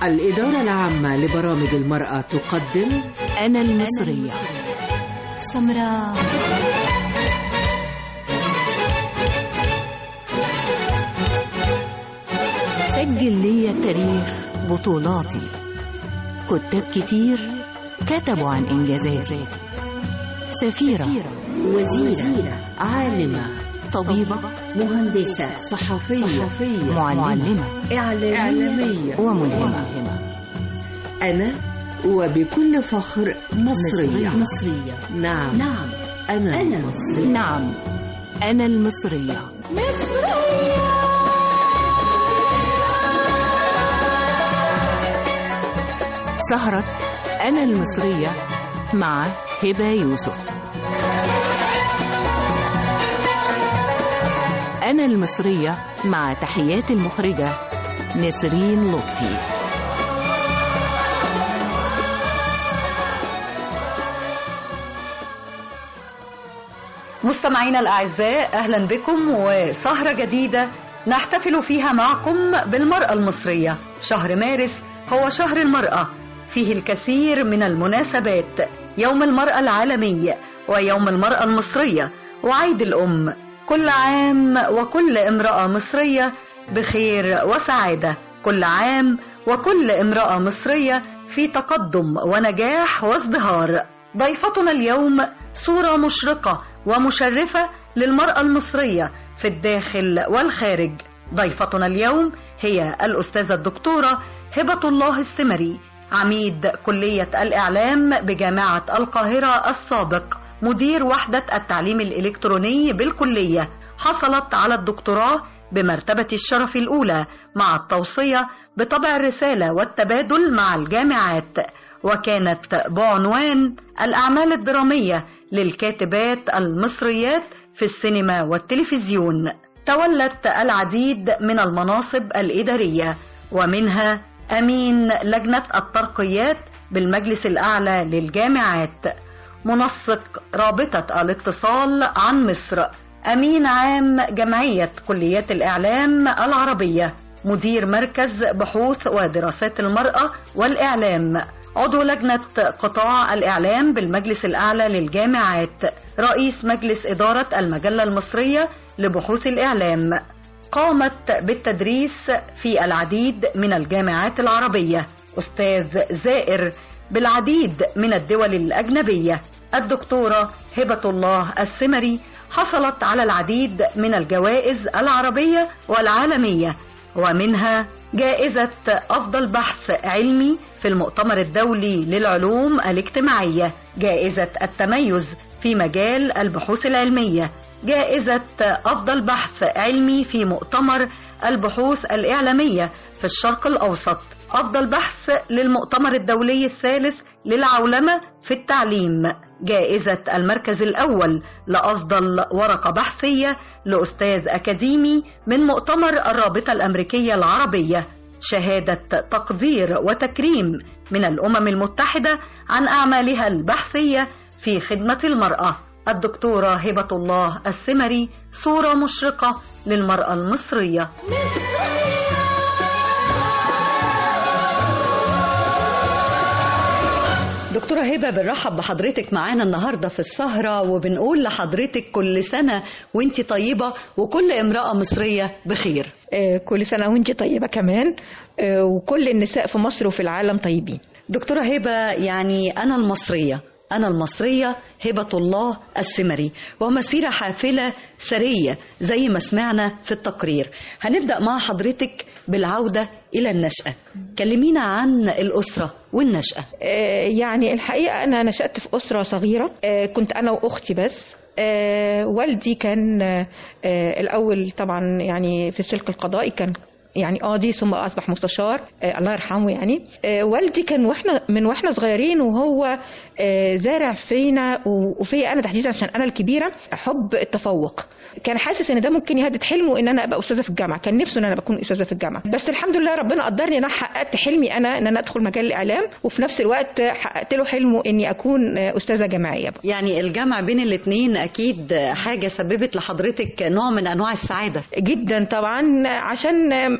الإدارة العامة لبرامج المرأة تقدم أنا المصرية سمراء سجل لي التاريخ بطولاتي كتاب كتير كتبوا عن إنجازاتي سفيرة وزيرة عالمة طبيبة مهندسة صحفية, صحفية معلمة إعلامية وملهمة أنا وبكل فخر مصرية مصرية نعم نعم أنا, أنا مصرية نعم أنا المصرية سهرة أنا المصرية مع هبة يوسف أنا المصرية مع تحيات المخرجة نسرين لطفي مستمعينا الأعزاء أهلا بكم وسهرة جديدة نحتفل فيها معكم بالمرأة المصرية شهر مارس هو شهر المرأة فيه الكثير من المناسبات يوم المرأة العالمي ويوم المرأة المصرية وعيد الأم كل عام وكل امرأة مصرية بخير وسعادة كل عام وكل امرأة مصرية في تقدم ونجاح وازدهار ضيفتنا اليوم صورة مشرقة ومشرفة للمرأة المصرية في الداخل والخارج ضيفتنا اليوم هي الأستاذة الدكتورة هبة الله السمري عميد كلية الإعلام بجامعة القاهرة السابق مدير وحدة التعليم الإلكتروني بالكلية حصلت على الدكتوراه بمرتبة الشرف الأولى مع التوصية بطبع الرسالة والتبادل مع الجامعات وكانت بعنوان الأعمال الدرامية للكاتبات المصريات في السينما والتلفزيون تولت العديد من المناصب الإدارية ومنها أمين لجنة الترقيات بالمجلس الأعلى للجامعات منسق رابطة الاتصال عن مصر أمين عام جمعية كليات الإعلام العربية مدير مركز بحوث ودراسات المرأة والإعلام عضو لجنة قطاع الإعلام بالمجلس الأعلى للجامعات رئيس مجلس إدارة المجلة المصرية لبحوث الإعلام قامت بالتدريس في العديد من الجامعات العربية أستاذ زائر بالعديد من الدول الأجنبية الدكتورة هبة الله السمري حصلت على العديد من الجوائز العربية والعالمية ومنها جائزة أفضل بحث علمي في المؤتمر الدولي للعلوم الاجتماعية جائزة التميز في مجال البحوث العلمية جائزة أفضل بحث علمي في مؤتمر البحوث الإعلامية في الشرق الأوسط أفضل بحث للمؤتمر الدولي الثالث للعولمة في التعليم جائزة المركز الأول لأفضل ورقة بحثية لأستاذ أكاديمي من مؤتمر الرابطة الأمريكية العربية شهادة تقدير وتكريم من الأمم المتحدة عن أعمالها البحثية في خدمة المرأة الدكتورة هبة الله السمري صورة مشرقة للمرأة المصرية دكتورة هبة بنرحب بحضرتك معانا النهاردة في السهرة وبنقول لحضرتك كل سنة وانت طيبة وكل امرأة مصرية بخير آه، كل سنة وانت طيبة كمان آه، وكل النساء في مصر وفي العالم طيبين دكتورة هبة يعني أنا المصرية أنا المصرية هبة الله السمري ومسيرة حافلة ثرية زي ما سمعنا في التقرير هنبدأ مع حضرتك بالعودة إلى النشأة كلمينا عن الأسرة والنشأة آه، يعني الحقيقة أنا نشأت في أسرة صغيرة آه، كنت أنا وأختي بس آه، والدي كان آه، آه، الأول طبعا يعني في السلك القضائي كان يعني قاضي ثم اصبح مستشار آه الله يرحمه يعني آه والدي كان واحنا من واحنا صغيرين وهو آه زارع فينا و- وفيا انا تحديدا عشان انا الكبيره حب التفوق كان حاسس ان ده ممكن يهدد حلمه ان انا ابقى استاذه في الجامعه كان نفسه ان انا بكون استاذه في الجامعه بس الحمد لله ربنا قدرني ان انا حققت حلمي انا ان انا ادخل مجال الاعلام وفي نفس الوقت حققت له حلمه اني اكون آه، استاذه جامعيه بقى. يعني الجمع بين الاتنين أكيد حاجة سببت لحضرتك نوع من أنواع السعادة جدا طبعا عشان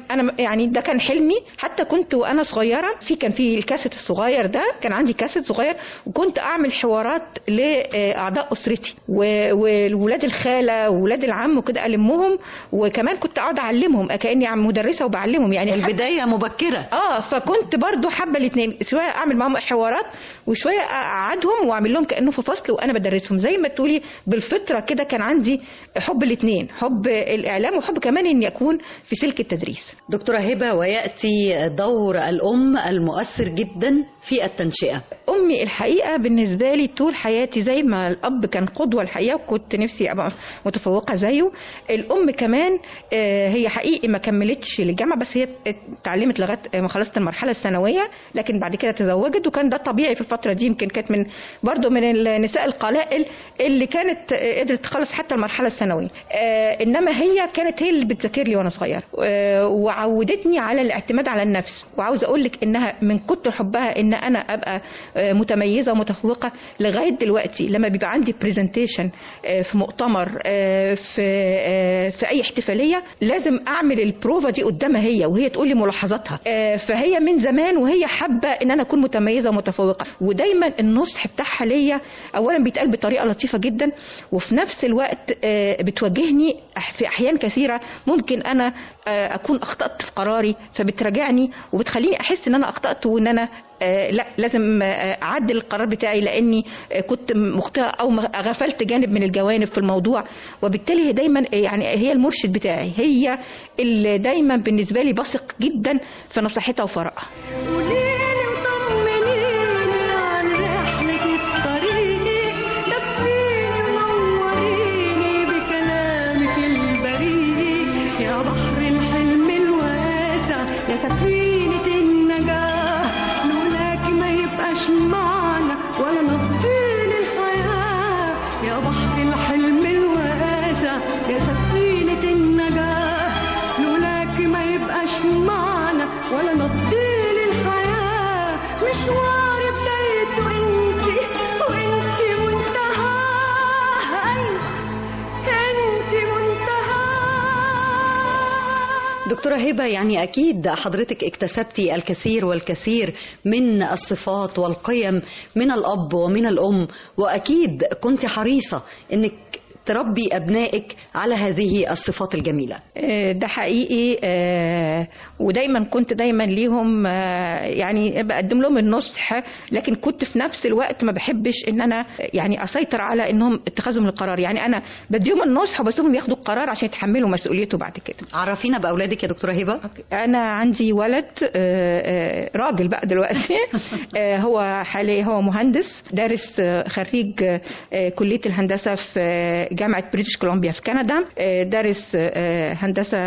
انا يعني ده كان حلمي حتى كنت وانا صغيره في كان في الكاسيت الصغير ده كان عندي كاسيت صغير وكنت اعمل حوارات لاعضاء اسرتي و- وولاد الخاله وولاد العم وكده المهم وكمان كنت اقعد اعلمهم كاني عم مدرسه وبعلمهم يعني حتى- البدايه مبكره اه فكنت برضو حابه الاثنين شويه اعمل معاهم حوارات وشويه اقعدهم واعمل لهم كانه في فصل وانا بدرسهم زي ما تقولي بالفطره كده كان عندي حب الاثنين حب الاعلام وحب كمان اني اكون في سلك التدريس دكتوره هبه وياتي دور الام المؤثر جدا في التنشئه امي الحقيقه بالنسبه لي طول حياتي زي ما الاب كان قدوه الحقيقه وكنت نفسي ابقى متفوقه زيه الام كمان آه، هي حقيقي ما كملتش للجامعه بس هي اتعلمت لغايه ما خلصت المرحله الثانويه لكن بعد كده تزوجت وكان ده طبيعي في الفتره دي يمكن كانت من برضو من النساء القلائل اللي كانت آه، قدرت تخلص حتى المرحله الثانويه آه، انما هي كانت هي اللي بتذاكر لي وانا صغير آه، وعودتني على الاعتماد على النفس وعاوزه اقول لك انها من كتر حبها ان انا ابقى آه، متميزه ومتفوقه لغايه دلوقتي لما بيبقى عندي برزنتيشن في مؤتمر آه، في آه، في اي احتفاليه لازم اعمل البروفا دي قدامها هي وهي تقول لي ملاحظاتها آه، فهي من زمان وهي حابه ان انا اكون متميزه ومتفوقه ودايما النصح بتاعها ليا اولا بيتقال بطريقه لطيفه جدا وفي نفس الوقت آه، بتوجهني أح- في احيان كثيره ممكن انا آه، اكون اخطات في قراري فبتراجعني وبتخليني احس ان انا اخطات وان انا آه، لا لازم آه، اعدل القرار بتاعي لاني آه، كنت مخطئه او م- غفلت جانب من الجوانب في الموضوع وبالتالي هي دايما آه، يعني هي المرشد بتاعي هي اللي دايما بالنسبه لي بثق جدا في نصيحتها وفرقها قوليلي وطمنيني عن رحلة الطريق دفيني ونوريني بكلامك البريء يا بحر الحلم الواسع يا سفينة النجاة لولاك ما يبقاش معنا ولا نطيل الحياة يا بحر الحلم الواسع يا سفينة النجاة لولاك ما يبقاش معنا ولا نطيل الحياة مشوار بدايته انتي وانتي منتهاه انتي منتهاه دكتورة هبة يعني أكيد حضرتك اكتسبتي الكثير والكثير من الصفات والقيم من الأب ومن الأم وأكيد كنت حريصة أنك تربي أبنائك على هذه الصفات الجميلة آه، ده حقيقي آه، ودايما كنت دايما ليهم آه، يعني بقدم لهم النصح لكن كنت في نفس الوقت ما بحبش ان انا يعني اسيطر على انهم اتخاذهم القرار يعني انا بديهم النصح وبسيبهم ياخدوا القرار عشان يتحملوا مسؤوليته بعد كده عرفينا بأولادك يا دكتورة هبة انا عندي ولد آه، آه، راجل بقى دلوقتي آه، هو حاليا هو مهندس دارس آه، خريج آه، كليه الهندسه في آه، جامعه بريتش كولومبيا في كندا آه، دارس آه، هندسه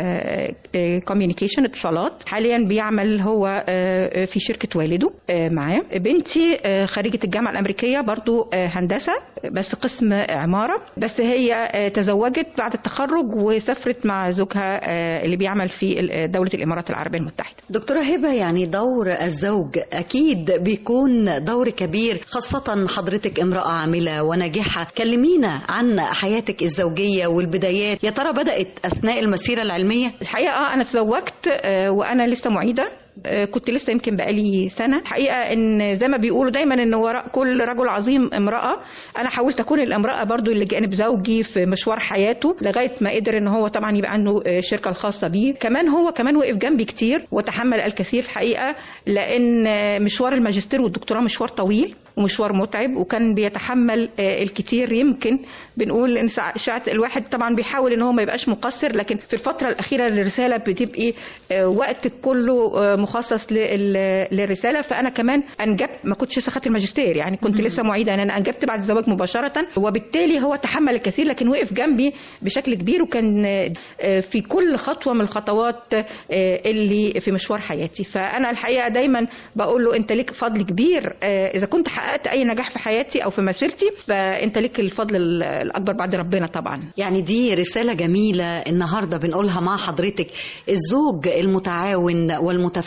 كوميونيكيشن اتصالات حاليا بيعمل هو آه، في شركه والده آه، معاه بنتي آه، خريجه الجامعه الامريكيه برضو آه، هندسه بس قسم عماره بس هي آه، تزوجت بعد التخرج وسافرت مع زوجها آه، اللي بيعمل في ال- دوله الامارات العربيه المتحده دكتورة هبة يعني دور الزوج أكيد بيكون دور كبير خاصة حضرتك امرأة عاملة وناجحة كلمينا عن حياتك الزوجية والبدايات يا ترى بدأت أثناء المسيرة العلمية الحقيقه اه انا تزوجت آه، وانا لسه معيده آه، كنت لسه يمكن بقالي سنه الحقيقه ان زي ما بيقولوا دايما ان وراء كل رجل عظيم امراه انا حاولت اكون الامراه برضو اللي جانب زوجي في مشوار حياته لغايه ما قدر ان هو طبعا يبقى عنده آه، الشركه الخاصه بيه كمان هو كمان وقف جنبي كتير وتحمل الكثير الحقيقه لان آه، مشوار الماجستير والدكتوراه مشوار طويل ومشوار متعب وكان بيتحمل آه، الكتير يمكن بنقول ان ساع- ساعات الواحد طبعا بيحاول ان هو ما يبقاش مقصر لكن في الفتره الاخيره الرساله بتبقي آه، وقتك كله آه، مخصص لل- للرساله فانا كمان انجبت ما كنتش لسه خدت الماجستير يعني كنت لسه معيده يعني انا انجبت بعد الزواج مباشره وبالتالي هو تحمل الكثير لكن وقف جنبي بشكل كبير وكان آه، في كل خطوه من الخطوات آه، اللي في مشوار حياتي فانا الحقيقه دايما بقول له انت ليك فضل كبير آه، اذا كنت حققت اي نجاح في حياتي او في مسيرتي فانت ليك الفضل ال- الاكبر بعد ربنا طبعا يعني دي رسالة جميلة النهاردة بنقولها مع حضرتك الزوج المتعاون والمتفاهم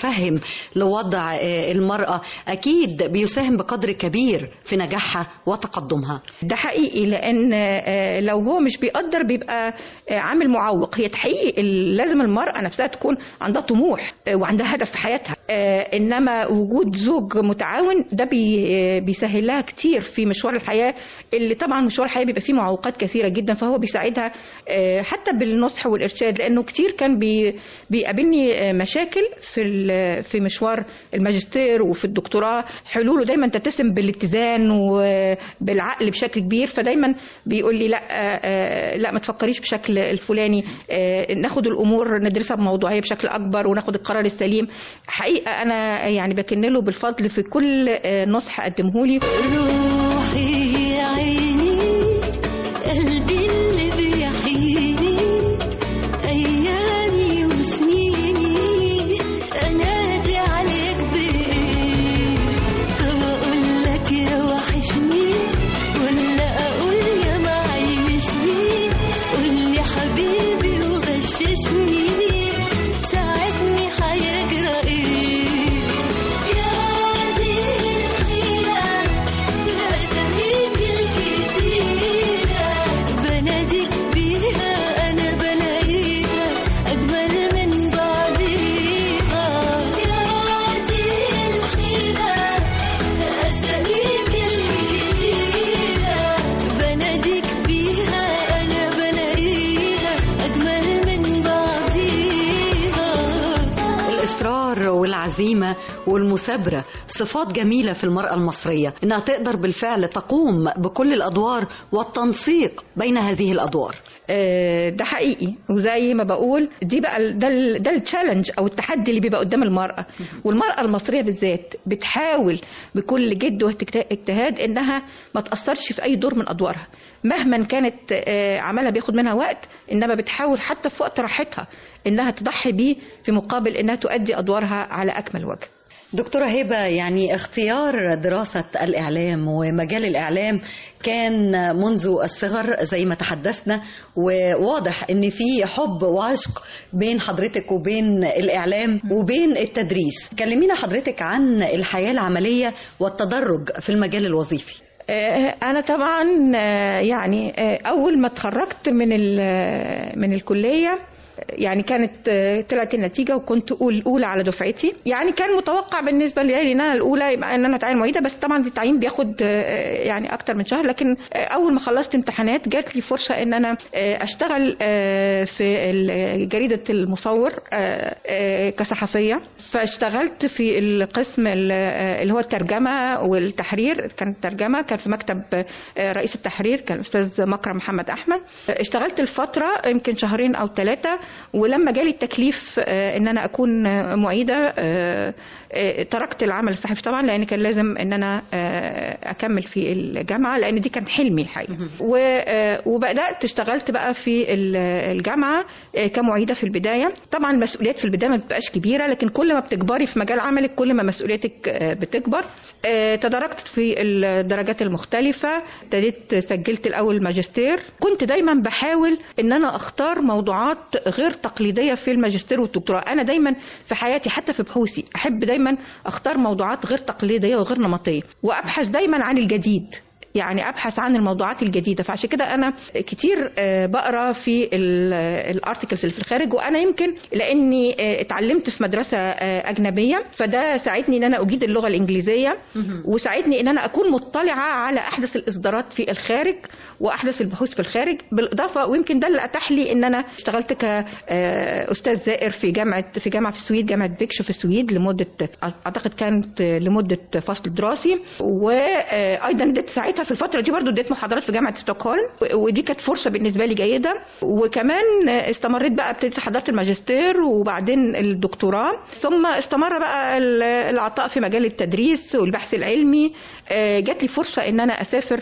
متفهم لوضع آه، المرأة أكيد بيساهم بقدر كبير في نجاحها وتقدمها ده حقيقي لان آه، لو هو مش بيقدر بيبقى آه، عامل معوق هي تحقيق ال- لازم المراه نفسها تكون عندها طموح آه، وعندها هدف في حياتها آه، انما وجود زوج متعاون ده بي آه، بيسهل لها كتير في مشوار الحياه اللي طبعا مشوار الحياه بيبقى فيه معوقات كثيره جدا فهو بيساعدها آه، حتى بالنصح والارشاد لانه كتير كان بي بيقابلني آه، مشاكل في ال- في مشوار الماجستير وفي الدكتوراه حلوله دايما تتسم بالاتزان وبالعقل بشكل كبير فدايما بيقول لي لا آه، آه، لا ما تفكريش بشكل الفلاني آه، ناخد الامور ندرسها بموضوعيه بشكل اكبر وناخد القرار السليم حقيقه انا يعني بكن له بالفضل في كل آه، نصح قدمه لي روحي يا عيني قلبي اللي بيحييني أيامي وسنيني أنادي عليك بإيه طب أقول لك يا وحشني ولا أقول يا معيشني قول لي حبيبي وغششني ساعدني هيجرى إيه يا دي الحيرة بأساميك الكتيرة بناديك بيها أنا بلاقيها أجمل من بعضيها يا دي الحيرة بأساميك الكتيرة بناديك بيها أنا بلاقيها أجمل من بعضيها الإصرار والعزيمة والمثابرة صفات جميلة في المرأة المصرية إنها تقدر بالفعل تقوم بكل الأدوار والتنسيق بين هذه الأدوار آه، ده حقيقي وزي ما بقول دي بقى ال- ده ال- ده التشالنج او التحدي اللي بيبقى قدام المراه والمراه المصريه بالذات بتحاول بكل جد واجتهاد انها ما تاثرش في اي دور من ادوارها مهما كانت آه، عملها بياخد منها وقت انما بتحاول حتى في وقت راحتها انها تضحي بيه في مقابل انها تؤدي ادوارها على اكمل وجه دكتورة هبة يعني اختيار دراسة الإعلام ومجال الإعلام كان منذ الصغر زي ما تحدثنا وواضح إن في حب وعشق بين حضرتك وبين الإعلام وبين التدريس كلمينا حضرتك عن الحياة العملية والتدرج في المجال الوظيفي آه، أنا طبعا آه، يعني آه، أول ما اتخرجت من ال- من الكلية يعني كانت آه، طلعت النتيجة وكنت أول أولى على دفعتي يعني كان متوقع بالنسبة لي إن أنا الأولى يبقى إن أنا أتعين معيدة بس طبعا التعيين بياخد آه، يعني أكتر من شهر لكن آه، أول ما خلصت امتحانات جات لي فرصة إن أنا آه، أشتغل آه، في ال- جريدة المصور آه، آه، كصحفية فاشتغلت في القسم ال- آه، اللي هو الترجمة والتحرير كان ترجمة كان في مكتب آه، رئيس التحرير كان الأستاذ مكرم محمد أحمد آه، اشتغلت الفترة يمكن شهرين أو ثلاثة ولما جالي التكليف آه، إن أنا أكون آه، معيدة آه، آه، تركت العمل الصحفي طبعا لأن كان لازم إن أنا آه، أكمل في الجامعة لأن دي كان حلمي الحقيقة و- آه، وبدأت اشتغلت بقى في ال- الجامعة آه، كمعيدة في البداية طبعا المسؤوليات في البداية ما بتبقاش كبيرة لكن كل ما بتكبري في مجال عملك كل ما مسؤوليتك آه، بتكبر آه، تدرجت في الدرجات المختلفة ابتديت سجلت الأول ماجستير كنت دايما بحاول ان انا اختار موضوعات غير تقليدية في الماجستير والدكتوراه انا دايما في حياتي حتى في بحوثي احب دايما اختار موضوعات غير تقليدية وغير نمطية وابحث دايما عن الجديد يعني ابحث عن الموضوعات الجديده فعشان كده انا كتير آه، بقرا في الارتكلز اللي في الخارج وانا يمكن لاني آه، اتعلمت في مدرسه آه، اجنبيه فده ساعدني ان انا اجيد اللغه الانجليزيه وساعدني ان انا اكون مطلعه على احدث الاصدارات في الخارج واحدث البحوث في الخارج بالاضافه ويمكن ده اللي اتاح لي ان انا اشتغلت كاستاذ زائر في جامعه في جامعه في السويد جامعه بيكشو في السويد لمده اعتقد كانت لمده فصل دراسي وايضا اديت ساعتها في الفتره دي برضو اديت محاضرات في جامعه ستوكهولم ودي كانت فرصه بالنسبه لي جيده وكمان استمريت بقى ابتديت حضرت الماجستير وبعدين الدكتوراه ثم استمر بقى ال- العطاء في مجال التدريس والبحث العلمي آه، جات لي فرصه ان انا اسافر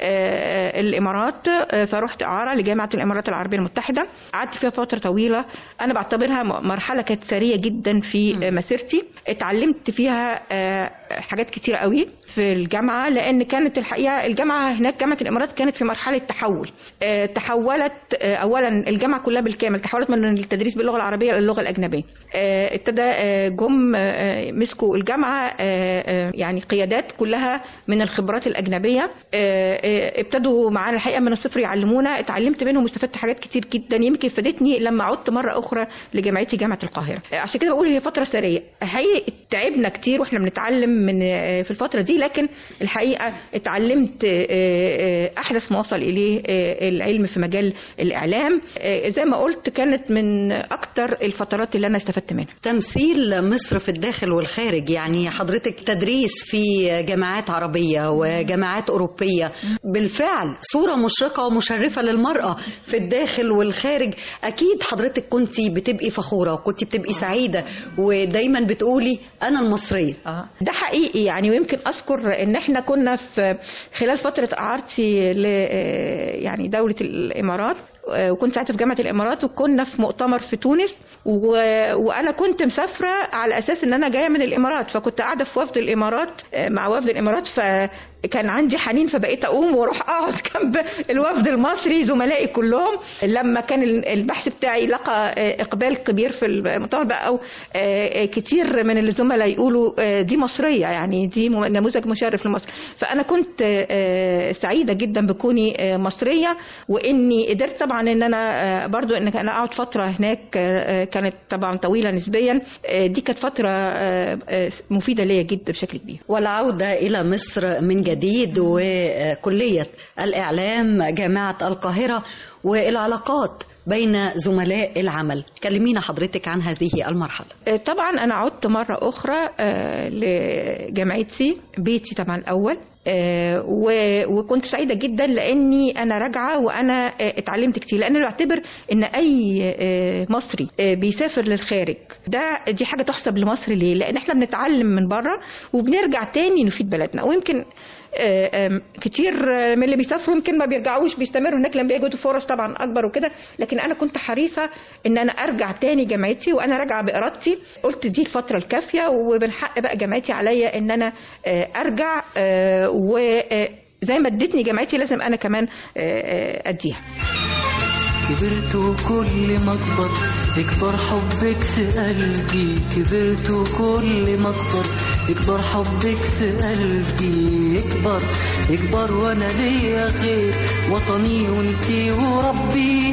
آه، الامارات آه، فرحت اعاره لجامعه الامارات العربيه المتحده قعدت فيها فتره طويله انا بعتبرها م- مرحله كانت ثريه جدا في آه، مسيرتي اتعلمت فيها آه، حاجات كتيره قوي في الجامعه لان كانت الحقيقه الجامعه هناك جامعه الامارات كانت في مرحله تحول آه، تحولت آه، اولا الجامعه كلها بالكامل تحولت من التدريس باللغه العربيه للغه الاجنبيه آه، ابتدى آه، جم آه، مسكوا الجامعه آه، آه، يعني قيادات كلها من الخبرات الاجنبيه آه، آه، ابتدوا معانا الحقيقه من الصفر يعلمونا اتعلمت منهم واستفدت حاجات كتير جدا يمكن فادتني لما عدت مره اخرى لجامعتي جامعه القاهره آه، عشان كده بقول هي فتره سريه هي تعبنا كتير واحنا بنتعلم من آه، في الفتره دي لكن الحقيقه اتعلمت آه، آه، احدث ما وصل اليه آه، العلم في مجال الاعلام آه، زي ما قلت كانت من اكتر الفترات اللي انا استفدت منها تمثيل مصر في الداخل والخارج يعني حضرتك تدريس في جامعات عربية وجامعات أوروبية بالفعل صورة مشرقة ومشرفة للمرأة في الداخل والخارج أكيد حضرتك كنت بتبقي فخورة وكنت بتبقي سعيدة ودايما بتقولي أنا المصرية اه ده حقيقي يعني ويمكن اذكر ان احنا كنا في خلال فتره اعارتي ل يعني دوله الامارات آه، وكنت ساعتها في جامعه الامارات وكنا في مؤتمر في تونس و... وانا كنت مسافره على اساس ان انا جايه من الامارات فكنت قاعده في وفد الامارات آه، مع وفد الامارات فكان عندي حنين فبقيت اقوم واروح اقعد جنب الوفد المصري زملائي كلهم لما كان البحث بتاعي لقى آه، اقبال كبير في المؤتمر بقى او آه، كتير من الزملاء يقولوا آه، دي مصريه يعني دي م- نموذج مشرف لمصر فانا كنت آه، سعيده جدا بكوني آه، مصريه واني قدرت طبعا ان انا آه، برضو ان انا اقعد فتره هناك آه، آه، كانت طبعا طويله نسبيا آه، دي كانت فتره آه، آه، مفيده ليا جدا بشكل كبير والعودة إلى مصر من جديد وكلية الإعلام جامعة القاهرة والعلاقات بين زملاء العمل كلمينا حضرتك عن هذه المرحلة آه، طبعا انا عدت مره اخرى آه، لجامعتي بيتي طبعا الاول آه، و- وكنت سعيده جدا لاني انا راجعه وانا آه، اتعلمت كتير لان انا بعتبر ان اي آه، مصري آه، بيسافر للخارج ده دي حاجه تحسب لمصر ليه لان احنا بنتعلم من بره وبنرجع تاني نفيد بلدنا ويمكن آه، آم، كتير آه، من اللي بيسافروا يمكن ما بيرجعوش بيستمروا هناك لما بيجدوا فرص طبعا اكبر وكده لكن انا كنت حريصه ان انا ارجع تاني جامعتي وانا راجعه بارادتي قلت دي الفتره الكافيه وبالحق بقى جامعتي عليا ان انا آه، ارجع وزي ما ادتني جامعتي لازم انا كمان آه، آه، اديها كبرت وكل ما اكبر يكبر حبك في قلبي كبرت وكل ما اكبر يكبر حبك في قلبي يكبر يكبر وانا ليا غير وطني وانتي وربي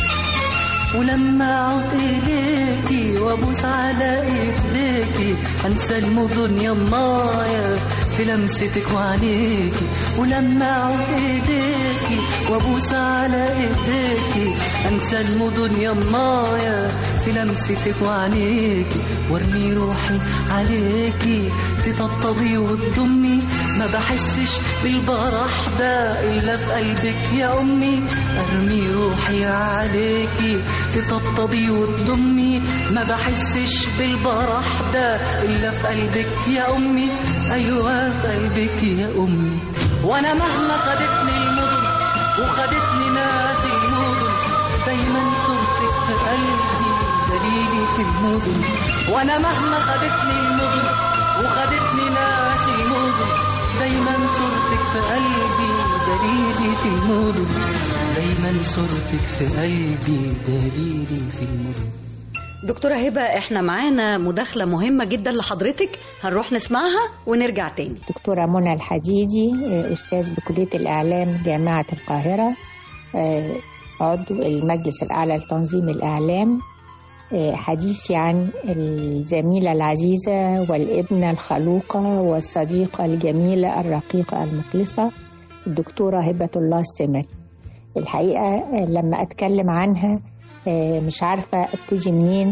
ولما اعود اليكي وابوس على ايديكي انسى المدن يا مايا في لمستك وعينيكي ولما اعود ايديكي وابوس على ايديكي انسى المدن يا مايا في لمستك وعينيكي وارمي روحي عليكي تطبطبي وتضمي ما بحسش بالبرح ده الا في قلبك يا امي ارمي روحي عليكي تطبطبي وتضمي ما بحسش بالبرح ده الا في قلبك يا امي ايوه في قلبك يا امي وانا مهما خدتني المدن وخدتني ناس المدن دايما صورتك في قلبي دليلي في المدن وانا مهما خدتني المدن وخدتني ناس المدن دايما صورتك في قلبي دليلي في المدن دايما صورتك في قلبي دليلي في المدن دكتورة هبة احنا معانا مداخلة مهمة جدا لحضرتك هنروح نسمعها ونرجع تاني دكتورة منى الحديدي آه، أستاذ بكلية الإعلام جامعة القاهرة آه، عضو المجلس الأعلى لتنظيم الإعلام آه، حديثي عن الزميلة العزيزة والابنة الخلوقة والصديقة الجميلة الرقيقة المخلصة الدكتورة هبة الله السمري الحقيقة آه، لما أتكلم عنها آه، مش عارفة أبتدي منين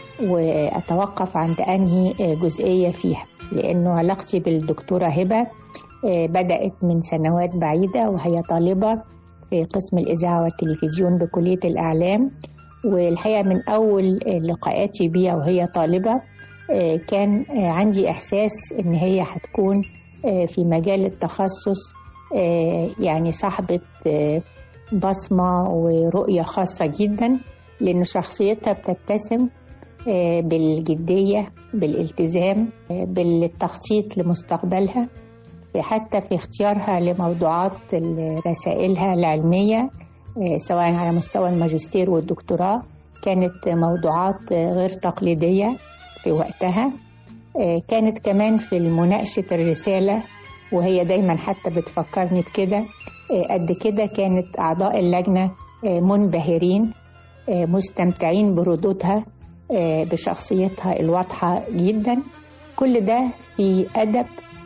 وأتوقف عند أنهي آه، جزئية فيها لأنه علاقتي بالدكتورة هبة آه، بدأت من سنوات بعيدة وهي طالبة في قسم الإذاعة والتلفزيون بكلية الإعلام والحقيقة من أول آه، لقاءاتي بيها وهي طالبة آه، كان آه، عندي إحساس إن هي هتكون آه، في مجال التخصص آه، يعني صاحبة آه، بصمة ورؤية خاصة جدا لأن شخصيتها بتتسم آه، بالجدية بالالتزام آه، بالتخطيط لمستقبلها في حتى في اختيارها لموضوعات ال- رسائلها العلمية آه، سواء على مستوى الماجستير والدكتوراه كانت موضوعات آه، غير تقليدية في وقتها آه، كانت كمان في مناقشة الرسالة وهي دايما حتى بتفكرني بكده آه، قد كده كانت أعضاء اللجنة آه، منبهرين آه، مستمتعين بردودها آه، بشخصيتها الواضحة جدا كل ده في أدب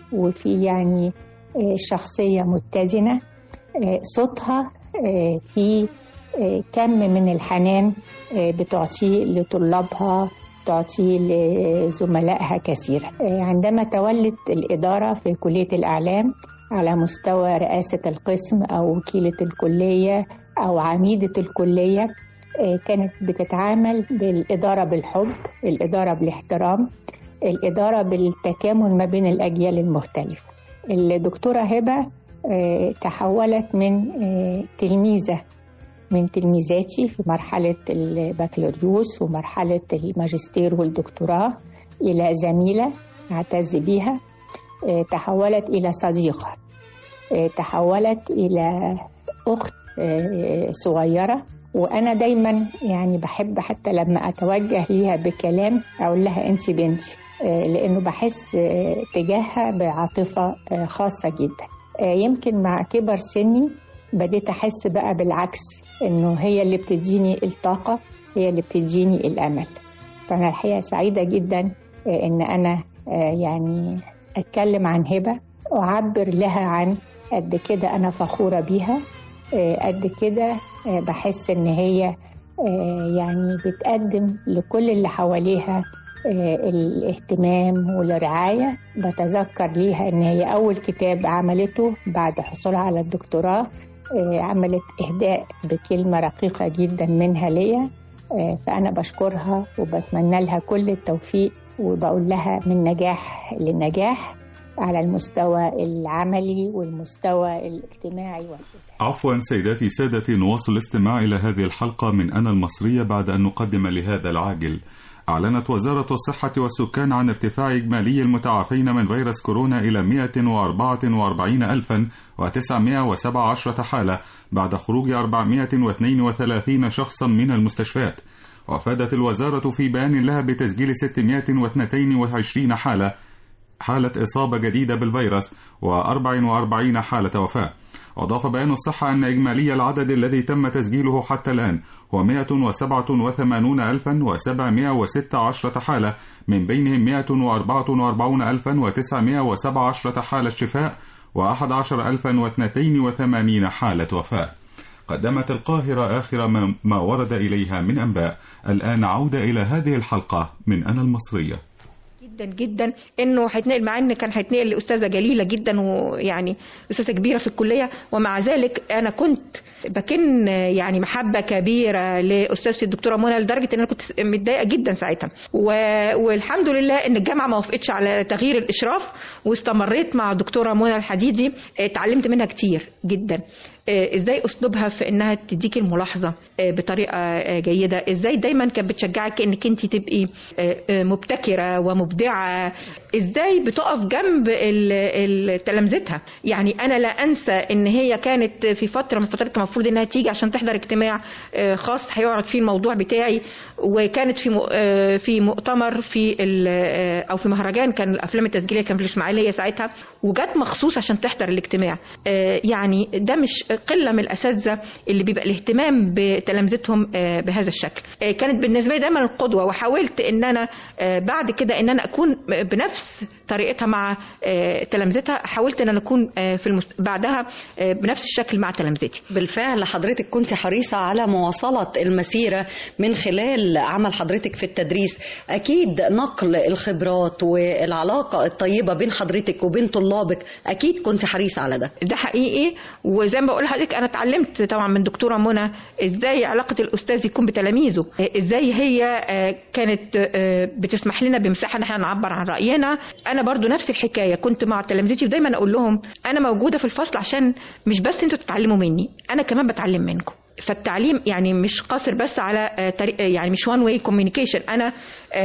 وفي يعني آه، شخصية متزنة آه، صوتها آه، في آه، كم من الحنان آه، بتعطيه لطلابها تعطيه لزملائها كثيرا آه، عندما تولت الإدارة في كلية الإعلام على مستوى رئاسة القسم أو وكيلة الكلية أو عميدة الكلية آه، كانت بتتعامل بالإدارة بالحب الإدارة بالاحترام الإدارة بالتكامل ما بين الأجيال المختلفة الدكتورة هبة آه، تحولت من آه، تلميذة من تلميذاتي في مرحلة البكالوريوس ومرحلة الماجستير والدكتوراه إلى زميلة أعتز بيها آه، تحولت إلى صديقة آه، تحولت إلى أخت آه، صغيرة وأنا دايما يعني بحب حتى لما أتوجه ليها بكلام أقول لها أنت بنتي آه، لأنه بحس آه، تجاهها بعاطفة آه، خاصة جدا آه، يمكن مع كبر سني بديت أحس بقى بالعكس إنه هي اللي بتديني الطاقة هي اللي بتديني الأمل فأنا الحقيقة سعيدة جدا آه، إن أنا آه، يعني أتكلم عن هبة وأعبر لها عن قد كده أنا فخورة بيها آه، قد كده آه، بحس إن هي آه، يعني بتقدم لكل اللي حواليها آه، الاهتمام والرعاية بتذكر ليها إن هي أول كتاب عملته بعد حصولها على الدكتوراه آه، عملت إهداء بكلمة رقيقة جدا منها ليا آه، فأنا بشكرها وبتمنى لها كل التوفيق وبقول لها من نجاح لنجاح على المستوى العملي والمستوى الاجتماعي والأسري عفوا سيداتي سادتي نواصل الاستماع إلى هذه الحلقة من أنا المصرية بعد أن نقدم لهذا العاجل أعلنت وزارة الصحة والسكان عن ارتفاع إجمالي المتعافين من فيروس كورونا إلى 144917 حالة بعد خروج 432 شخصا من المستشفيات وأفادت الوزارة في بيان لها بتسجيل 622 حالة حالة إصابة جديدة بالفيروس و44 حالة وفاة أضاف بيان الصحة أن إجمالي العدد الذي تم تسجيله حتى الآن هو 187716 حالة من بينهم 144917 حالة شفاء و11082 حالة وفاة قدمت القاهرة آخر ما- ما ورد إليها من أنباء الآن عودة إلى هذه الحلقة من أنا المصرية جدا جدا انه هيتنقل مع ان كان هيتنقل لاستاذه جليله جدا ويعني استاذه كبيره في الكليه ومع ذلك انا كنت بكن يعني محبه كبيره لاستاذتي الدكتوره منى لدرجه ان انا كنت متضايقه جدا ساعتها و... والحمد لله ان الجامعه ما وافقتش على تغيير الاشراف واستمريت مع الدكتوره منى الحديدي اتعلمت منها كتير جدا آه، ازاي اسلوبها في انها تديكي الملاحظه آه، بطريقه آه، جيده ازاي دايما كانت بتشجعك انك انت تبقي آه، آه، مبتكره ومبدعه ازاي بتقف جنب ال- ال- تلامذتها يعني انا لا انسى ان هي كانت في فتره من فترات كان المفروض انها تيجي عشان تحضر اجتماع آه، خاص هيعرض فيه الموضوع بتاعي وكانت في مؤ- آه، في مؤتمر في ال- آه، او في مهرجان كان الافلام التسجيليه كان في الاسماعيليه ساعتها وجت مخصوص عشان تحضر الاجتماع آه، يعني ده مش قله من الاساتذه اللي بيبقى الاهتمام بتلامذتهم آه، بهذا الشكل آه، كانت بالنسبه لي دايما القدوه وحاولت ان انا آه، بعد كده ان انا اكون بنفس طريقتها مع آه، تلامذتها حاولت ان انا اكون آه، في المست... بعدها آه، بنفس الشكل مع تلامذتي بالفعل حضرتك كنت حريصة على مواصلة المسيرة من خلال عمل حضرتك في التدريس أكيد نقل الخبرات والعلاقة الطيبة بين حضرتك وبين طلابك أكيد كنت حريصة على ده ده حقيقي وزي ما بقول لحضرتك انا اتعلمت طبعا من دكتوره منى ازاي علاقه الاستاذ يكون بتلاميذه ازاي هي آه، كانت آه، بتسمح لنا بمساحه ان احنا نعبر عن راينا انا برضو نفس الحكايه كنت مع تلامذتي ودايما اقول لهم انا موجوده في الفصل عشان مش بس انتوا تتعلموا مني انا كمان بتعلم منكم فالتعليم يعني مش قاصر بس على آه، طريق يعني مش وان واي كوميونيكيشن انا آه،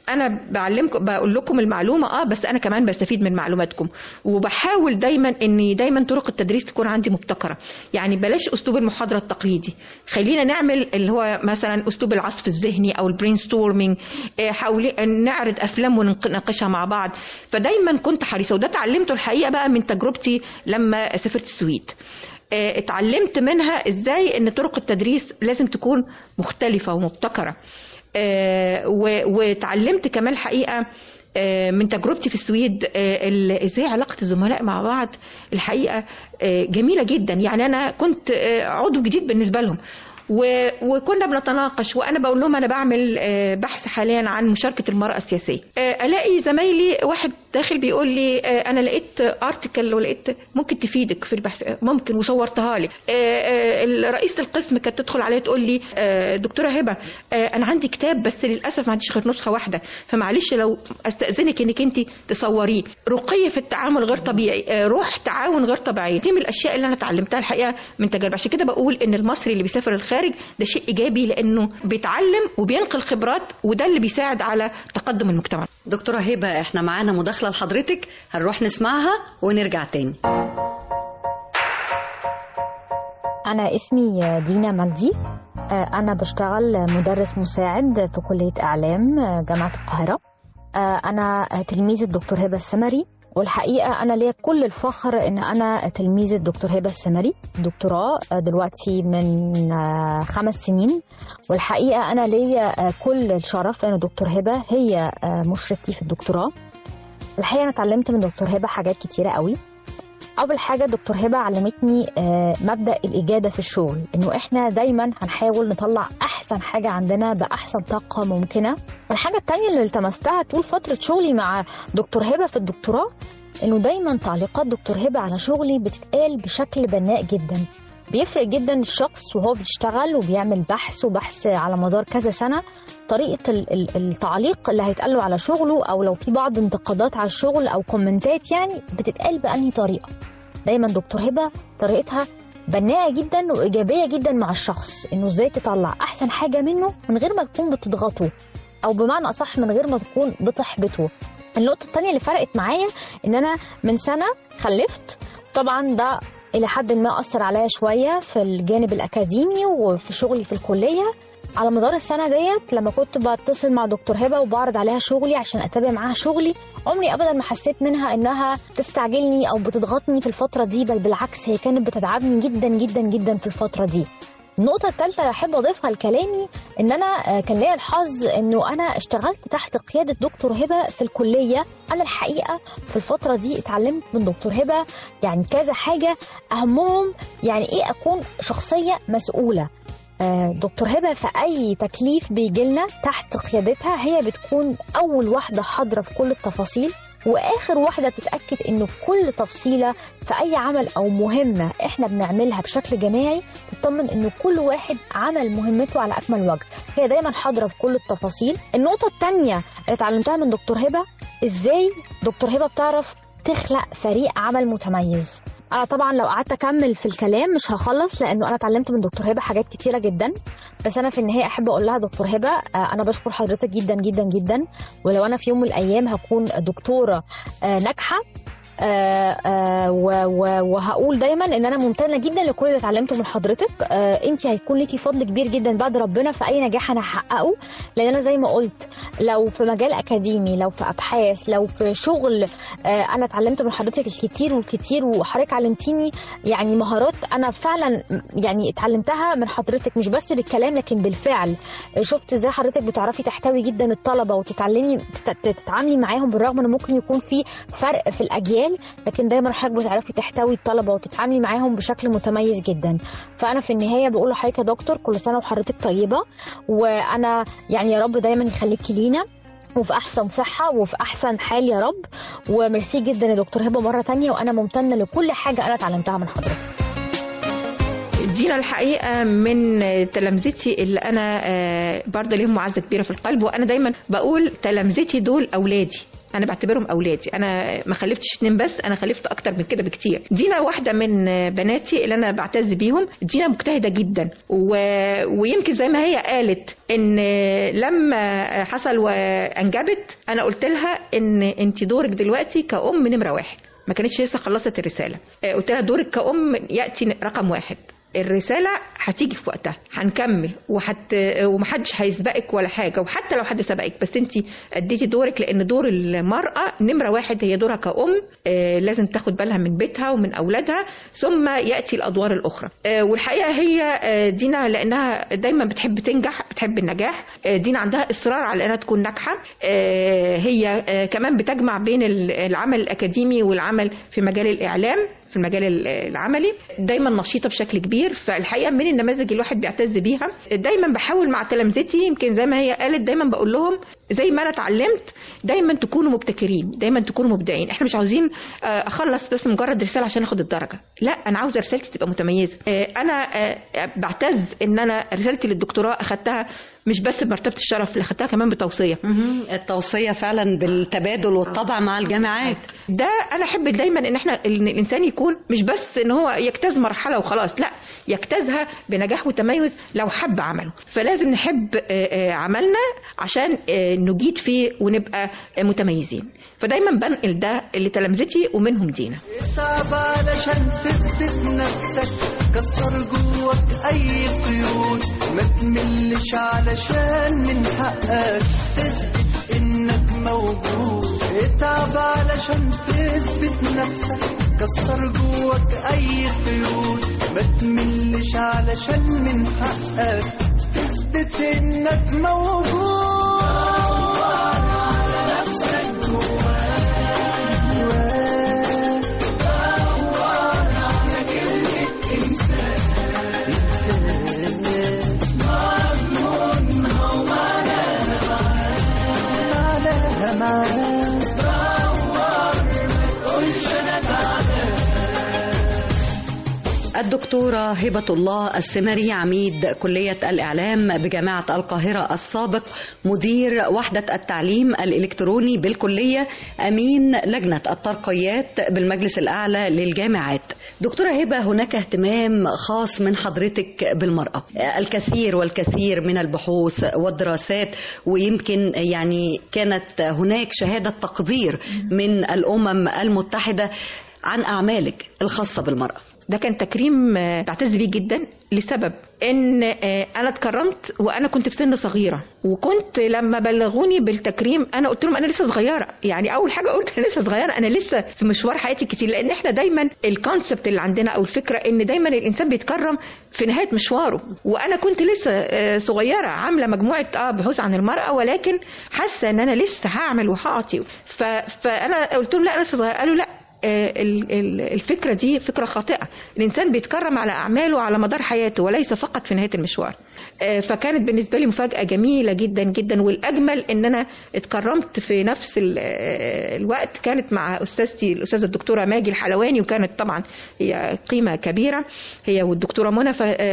انا بعلمكم بقول لكم المعلومه اه بس انا كمان بستفيد من معلوماتكم وبحاول دايما ان دايما طرق التدريس تكون عندي مبتكره يعني بلاش اسلوب المحاضره التقليدي خلينا نعمل اللي هو مثلا اسلوب العصف الذهني او البرين ستورمينج حاولي نعرض افلام ونناقشها مع بعض فدايما كنت حريصه وده اتعلمته الحقيقه بقى من تجربتي لما سافرت السويد آه، اتعلمت منها ازاي ان طرق التدريس لازم تكون مختلفه ومبتكره آه، و- واتعلمت كمان الحقيقه آه، من تجربتي في السويد آه، ال- ازاي علاقه الزملاء مع بعض الحقيقه آه، جميله جدا يعني انا كنت آه، عضو جديد بالنسبه لهم و- وكنا بنتناقش وانا بقول لهم انا بعمل آه، بحث حاليا عن مشاركه المراه السياسيه آه، الاقي زمايلي واحد داخل بيقول لي آه، انا لقيت ارتكل ولقيت ممكن تفيدك في البحث آه، ممكن وصورتها لك آه، آه، رئيسه القسم كانت تدخل عليا تقول لي آه، دكتوره هبه آه، انا عندي كتاب بس للاسف ما عنديش غير نسخه واحده فمعلش لو استاذنك انك انت تصوريه رقي في التعامل غير طبيعي آه، روح تعاون غير طبيعي دي من الاشياء اللي انا اتعلمتها الحقيقه من تجارب عشان كده بقول ان المصري اللي بيسافر الخارج ده شيء ايجابي لانه بيتعلم وبينقل خبرات وده اللي بيساعد على تقدم المجتمع دكتورة هبة احنا معانا مداخلة لحضرتك هنروح نسمعها ونرجع تاني أنا اسمي دينا مجدي آه، أنا بشتغل مدرس مساعد في كلية إعلام آه، جامعة القاهرة آه، أنا تلميذ الدكتور هبة السمري والحقيقة أنا ليا كل الفخر إن أنا تلميذ الدكتور هبة السمري دكتوراه آه، دلوقتي من آه، خمس سنين والحقيقة أنا ليا آه، كل الشرف إن دكتور هبة هي آه، مشرفتي في الدكتوراه الحقيقة أنا اتعلمت من دكتور هبة حاجات كتيرة قوي اول حاجه دكتور هبه علمتني آه، مبدا الاجاده في الشغل انه احنا دايما هنحاول نطلع احسن حاجه عندنا باحسن طاقه ممكنه الحاجه التانية اللي التمستها طول فتره شغلي مع دكتور هبه في الدكتوراه انه دايما تعليقات دكتور هبه على شغلي بتتقال بشكل بناء جدا بيفرق جدا الشخص وهو بيشتغل وبيعمل بحث وبحث على مدار كذا سنه طريقه ال- ال- التعليق اللي هيتقال له على شغله او لو في بعض انتقادات على الشغل او كومنتات يعني بتتقال بانهي طريقه دايما دكتور هبه طريقتها بناءة جدا وإيجابية جدا مع الشخص إنه إزاي تطلع أحسن حاجة منه من غير ما تكون بتضغطه أو بمعنى أصح من غير ما تكون بتحبطه النقطة التانية اللي فرقت معايا إن أنا من سنة خلفت طبعا ده إلى حد ما أثر عليا شوية في الجانب الأكاديمي وفي شغلي في الكلية على مدار السنة ديت لما كنت بتصل مع دكتور هبة وبعرض عليها شغلي عشان أتابع معاها شغلي عمري أبدا ما حسيت منها إنها تستعجلني أو بتضغطني في الفترة دي بل بالعكس هي كانت بتدعمني جدا جدا جدا في الفترة دي النقطة الثالثة اللي أحب أضيفها لكلامي إن أنا آه، كان ليا الحظ إنه أنا اشتغلت تحت قيادة دكتور هبة في الكلية أنا الحقيقة في الفترة دي اتعلمت من دكتور هبة يعني كذا حاجة أهمهم يعني إيه أكون شخصية مسؤولة آه، دكتور هبة في أي تكليف بيجيلنا تحت قيادتها هي بتكون أول واحدة حاضرة في كل التفاصيل وآخر واحدة تتأكد إنه كل تفصيلة في أي عمل أو مهمة إحنا بنعملها بشكل جماعي تطمن إنه كل واحد عمل مهمته على أكمل وجه هي دايما حاضرة في كل التفاصيل النقطة التانية اللي اتعلمتها من دكتور هبة إزاي دكتور هبة بتعرف تخلق فريق عمل متميز انا طبعا لو قعدت اكمل في الكلام مش هخلص لانه انا اتعلمت من دكتور هبه حاجات كتيره جدا بس انا في النهايه احب اقول لها دكتور هبه آه، انا بشكر حضرتك جدا جدا جدا ولو انا في يوم من الايام هكون دكتوره آه، ناجحه آه، آه، و- و- وهقول دايما ان انا ممتنه جدا لكل اللي اتعلمته من حضرتك انت هيكون ليكي فضل كبير جدا بعد ربنا في اي نجاح انا هحققه لان انا زي ما قلت لو في مجال اكاديمي لو في ابحاث لو في شغل آه، انا اتعلمت من حضرتك الكتير والكتير وحضرتك علمتيني يعني مهارات انا فعلا يعني اتعلمتها من حضرتك مش بس بالكلام لكن بالفعل آه، شفت ازاي حضرتك بتعرفي تحتوي جدا الطلبه وتتعلمي تت- تتعاملي معاهم بالرغم ان ممكن يكون في فرق في الاجيال لكن دايما حضرتك بتعرفي تحتوي الطلبه وتتعاملي معاهم بشكل متميز جدا فانا في النهايه بقول لحضرتك يا دكتور كل سنه وحضرتك طيبه وانا يعني يا رب دايما يخليكي لينا وفي احسن صحه وفي احسن حال يا رب وميرسي جدا يا دكتور هبه مره تانية وانا ممتنه لكل حاجه انا اتعلمتها من حضرتك دينا الحقيقه من تلامذتي اللي انا آه، برضه ليهم معزه كبيره في القلب وانا دايما بقول تلامذتي دول اولادي انا بعتبرهم اولادي انا ما خلفتش اتنين بس انا خلفت اكتر من كده بكتير دينا واحده من بناتي اللي انا بعتز بيهم دينا مجتهده جدا و... ويمكن زي ما هي قالت ان لما حصل وانجبت انا قلت لها ان انت دورك دلوقتي كأم نمره واحد ما كانتش لسه خلصت الرساله آه، قلت لها دورك كأم ياتي رقم واحد الرساله هتيجي في وقتها هنكمل وحت ومحدش هيسبقك ولا حاجه وحتى لو حد سبقك بس انت اديتي دورك لان دور المراه نمره واحد هي دورها كأم آه، لازم تاخد بالها من بيتها ومن اولادها ثم ياتي الادوار الاخرى آه، والحقيقه هي آه، دينا لانها دايما بتحب تنجح بتحب النجاح آه، دينا عندها اصرار على انها تكون ناجحه آه، هي آه، كمان بتجمع بين ال- العمل الاكاديمي والعمل في مجال الاعلام في المجال ال- العملي دايما نشيطه بشكل كبير فالحقيقه من النماذج اللي الواحد بيعتز بيها دايما بحاول مع تلامذتي يمكن زي ما هي قالت دايما بقول لهم زي ما انا اتعلمت دايما تكونوا مبتكرين دايما تكونوا مبدعين احنا مش عاوزين آه، اخلص بس مجرد رساله عشان اخد الدرجه لا انا عاوزه رسالتي تبقى متميزه آه، انا آه، بعتز ان انا رسالتي للدكتوراه اخدتها مش بس بمرتبه الشرف اللي اخدتها كمان بتوصيه مهم. التوصية فعلا بالتبادل والطبع مع الجامعات ده انا احب دايما ان احنا ان الانسان يكون مش بس ان هو يجتاز مرحله وخلاص لا يجتازها بنجاح وتميز لو حب عمله فلازم نحب آه، آه، عملنا عشان آه، نجيد فيه ونبقى آه، متميزين فدايما بنقل ده لتلامذتي ومنهم دينا اتعب علشان تثبت نفسك كسر جواك اي قيود ما تملش علشان من حقك تثبت انك موجود اتعب علشان تثبت نفسك كسر جواك اي قيود ما تملش علشان من حقك تثبت انك موجود على نفسك جواك الدكتورة هبة الله السمري عميد كلية الإعلام بجامعة القاهرة السابق مدير وحدة التعليم الإلكتروني بالكلية أمين لجنة الترقيات بالمجلس الأعلى للجامعات دكتورة هبة هناك اهتمام خاص من حضرتك بالمرأة الكثير والكثير من البحوث والدراسات ويمكن يعني كانت هناك شهادة تقدير من الأمم المتحدة عن أعمالك الخاصة بالمرأة ده كان تكريم آه، بعتز بيه جدا لسبب ان آه، انا اتكرمت وانا كنت في سن صغيره وكنت لما بلغوني بالتكريم انا قلت لهم انا لسه صغيره يعني اول حاجه قلت انا لسه صغيره انا لسه في مشوار حياتي كتير لان احنا دايما الكونسبت اللي عندنا او الفكره ان دايما الانسان بيتكرم في نهايه مشواره وانا كنت لسه آه، صغيره عامله مجموعه اه بحوث عن المراه ولكن حاسه ان انا لسه هعمل وهعطي ف... فانا قلت لهم لا انا لسه صغيره قالوا لا آه، ال- ال- الفكرة دي فكرة خاطئة الإنسان بيتكرم على أعماله على مدار حياته وليس فقط في نهاية المشوار آه، فكانت بالنسبة لي مفاجأة جميلة جدا جدا والأجمل إن أنا اتكرمت في نفس ال- آه، الوقت كانت مع أستاذتي الأستاذة الدكتورة ماجي الحلواني وكانت طبعا هي قيمة كبيرة هي والدكتورة منى